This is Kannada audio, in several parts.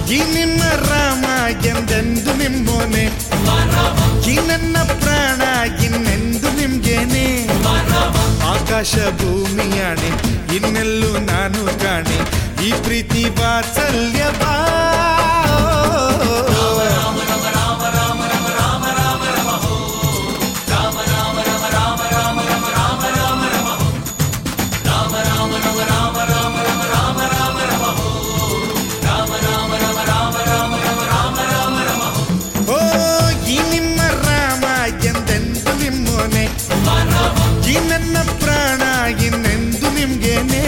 ಈ ನಿಮ್ಮ ರಾಮ ಎಂದೆಂದು ನಿಮ್ಮೋನೆ ಈ ನನ್ನ ಪ್ರಾಣ ಇನ್ನೆಂದು ನಿಮ್ಗೇನೆ ಆಕಾಶ ಭೂಮಿಯಾಣೆ ಇನ್ನೆಲ್ಲೂ ನಾನು ಕಾಣೆ ಈ ಪ್ರೀತಿ ವಾತ್ಸಲ್ಯ ಬಾ ಓ ಈ ನಿಮ್ಮ ರಾಮ ಎಂದೆಂದು ನಿಮ್ಮೋನೆ ಈ ನನ್ನ ಪ್ರಾಣ ಇನ್ನೆಂದು ನಿಮ್ಗೇನೆ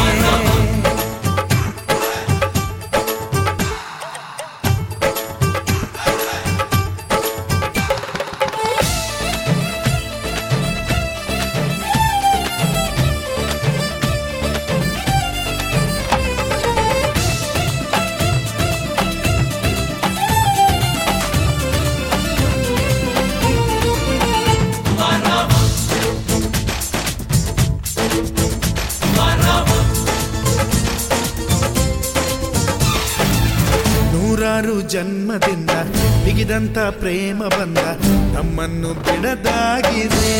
ನೂರಾರು ಜನ್ಮದಿಂದ ಬಿಗಿದಂತ ಪ್ರೇಮ ಬಂದ ನಮ್ಮನ್ನು ಬಿಡದಾಗಿದೆ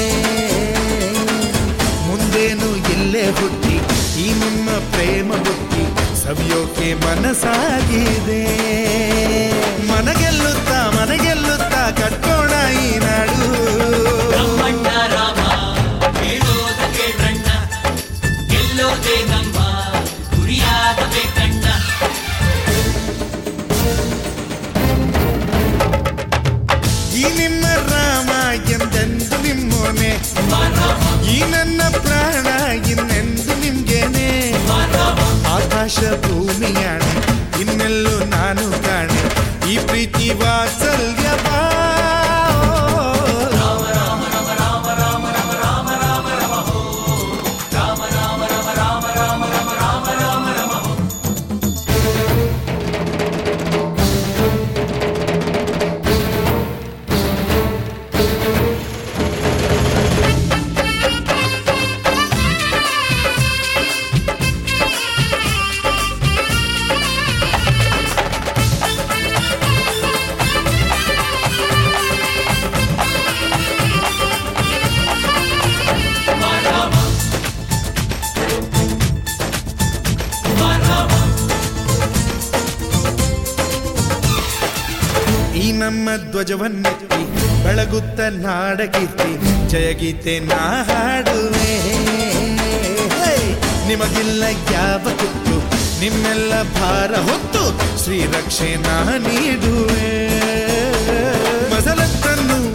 ಮುಂದೇನು ಎಲ್ಲೇ ಹುಟ್ಟಿ ಈ ನಿಮ್ಮ ಪ್ರೇಮ ಬುಟ್ಟಿ ಸವಿಯೋಕೆ ಮನಸ್ಸಾಗಿದೆ ಮನಗೆಲ್ಲುತ್ತಾ ಮನಗೆಲ್ಲುತ್ತಾ ಕಟ್ಕೋಣ ಈ ನಾಡು ನಮ್ಮಣ್ಣ ರಾಮ ಹೇಳೋದ ಕೇಳ್ರಣ್ಣ ಗೆಲ್ಲೋದೇ ನಮ್ಮ ಗುರಿಯಾಗಬೇಕಣ್ಣ ಈ ನಿಮ್ಮ ರಾಮ ಎಂದೆಂದು ನಿಮ್ಮೋನೆ ಈ ನನ್ನ ಪ್ರಾಣ ಇನ್ನೆಂದು ನಿಮ್ಗೇನೆ ಆಕಾಶ ಭೂಮಿಯಾಣೆ ಇನ್ನೆಲ್ಲೂ ನಾನು ಕಾಣೆ ಈ ಪ್ರೀತಿ ವಾತ್ಸಲ್ಯ ಬಾ ಈ ನಮ್ಮ ಧ್ವಜವನ್ನೆತ್ತಿ ಬೆಳಗುತ್ತ ನಾಡಗೀರ್ತಿ ಜಯಗೀತೆ ನಾ ಹಾಡುವೆ ಹೇ! ನಿಮಗಿಲ್ಲ ಯಾವ ಕುತ್ತು ನಿಮ್ಮೆಲ್ಲ ಭಾರ ಹೊತ್ತು ಶ್ರೀರಕ್ಷೆ ನಾ ನೀಡುವೆ ಮಸಲತ್ತನ್ನು